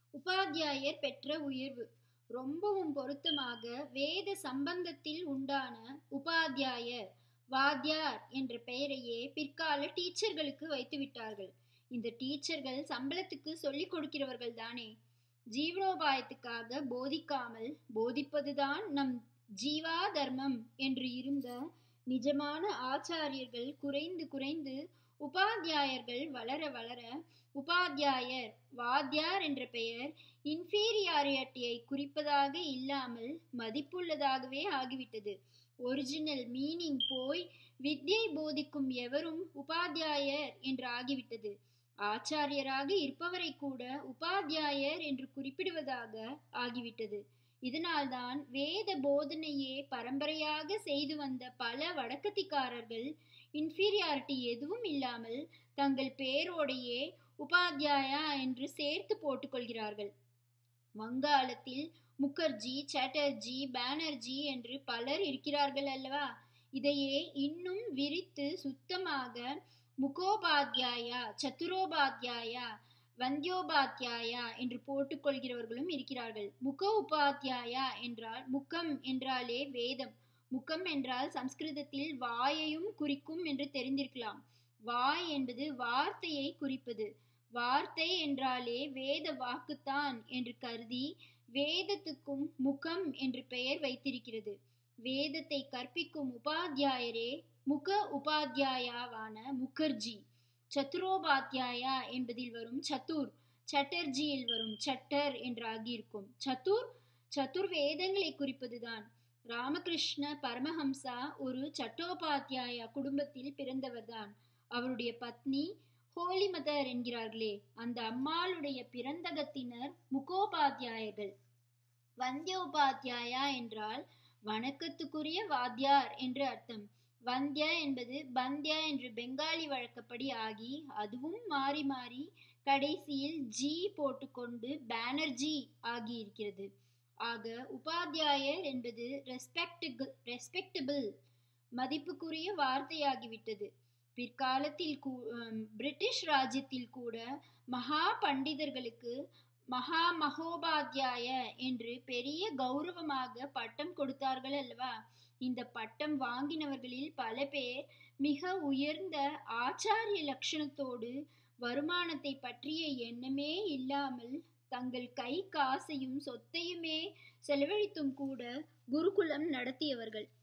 உபாத்தியாயர் பெற்ற உயர்வு ரொம்பவும் பொருத்தமாக வேத சம்பந்தத்தில் உண்டான உபாத்தியாயர் வாத்தியார் என்ற பெயரையே பிற்கால டீச்சர்களுக்கு வைத்து விட்டார்கள் இந்த டீச்சர்கள் சம்பளத்துக்கு சொல்லிக் கொடுக்கிறவர்கள் தானே ஜீவனோபாயத்துக்காக போதிக்காமல் போதிப்பதுதான் நம் ஜீவா தர்மம் என்று இருந்த நிஜமான ஆச்சாரியர்கள் குறைந்து குறைந்து உபாத்தியாயர்கள் வளர வளர உபாத்தியாயர் வாத்தியார் என்ற பெயர் இன்ஃபீரியாரிட்டியை குறிப்பதாக இல்லாமல் மதிப்புள்ளதாகவே ஆகிவிட்டது ஒரிஜினல் மீனிங் போய் வித்யை போதிக்கும் எவரும் உபாத்தியாயர் என்று ஆகிவிட்டது ஆச்சாரியராக இருப்பவரை கூட உபாத்தியாயர் என்று குறிப்பிடுவதாக ஆகிவிட்டது இதனால்தான் வேத போதனையே பரம்பரையாக செய்து வந்த பல வடக்கத்திக்காரர்கள் இன்ஃபீரியாரிட்டி எதுவும் இல்லாமல் தங்கள் பேரோடையே உபாத்தியாயா என்று சேர்த்து போட்டுக்கொள்கிறார்கள் வங்காளத்தில் முகர்ஜி சாட்டர்ஜி பானர்ஜி என்று பலர் இருக்கிறார்கள் அல்லவா இதையே இன்னும் விரித்து சுத்தமாக முகோபாத்தியாயா சத்துரோபாத்தியாயா வந்தியோபாத்தியாயா என்று போட்டுக்கொள்கிறவர்களும் இருக்கிறார்கள் முக உபாத்தியாயா என்றால் முகம் என்றாலே வேதம் முகம் என்றால் சம்ஸ்கிருதத்தில் வாயையும் குறிக்கும் என்று தெரிந்திருக்கலாம் வாய் என்பது வார்த்தையை குறிப்பது வார்த்தை என்றாலே வேத வாக்குத்தான் என்று கருதி வேதத்துக்கும் முகம் என்று பெயர் வைத்திருக்கிறது வேதத்தை கற்பிக்கும் உபாத்தியாயரே முக உபாத்தியாயாவான முகர்ஜி சத்துரோபாத்தியாயா என்பதில் வரும் சத்துர் சட்டர்ஜியில் வரும் சட்டர் என்றாகியிருக்கும் சத்துர் சத்துர் வேதங்களை குறிப்பதுதான் ராமகிருஷ்ண பரமஹம்சா ஒரு சட்டோபாத்தியாயா குடும்பத்தில் பிறந்தவர்தான் அவருடைய பத்னி ஹோலி மதர் என்கிறார்களே அந்த அம்மாளுடைய பிறந்தகத்தினர் முகோபாத்தியாயர்கள் வந்தியோபாத்தியாயா என்றால் வணக்கத்துக்குரிய வாத்தியார் என்று அர்த்தம் வந்திய என்பது பந்தியா என்று பெங்காலி வழக்கப்படி ஆகி அதுவும் மாறி மாறி கடைசியில் ஜி போட்டுக்கொண்டு பேனர்ஜி ஆகியிருக்கிறது ஆக உபாத்தியாயர் என்பது ரெஸ்பெக்டு ரெஸ்பெக்டபிள் மதிப்புக்குரிய வார்த்தையாகிவிட்டது பிற்காலத்தில் பிரிட்டிஷ் ராஜ்யத்தில் கூட மகா பண்டிதர்களுக்கு மகா மகோபாத்தியாய என்று பெரிய கௌரவமாக பட்டம் கொடுத்தார்கள் அல்லவா இந்த பட்டம் வாங்கினவர்களில் பல பேர் மிக உயர்ந்த ஆச்சாரிய லட்சணத்தோடு வருமானத்தை பற்றிய எண்ணமே இல்லாமல் தங்கள் கை காசையும் சொத்தையுமே செலவழித்தும் கூட குருகுலம் நடத்தியவர்கள்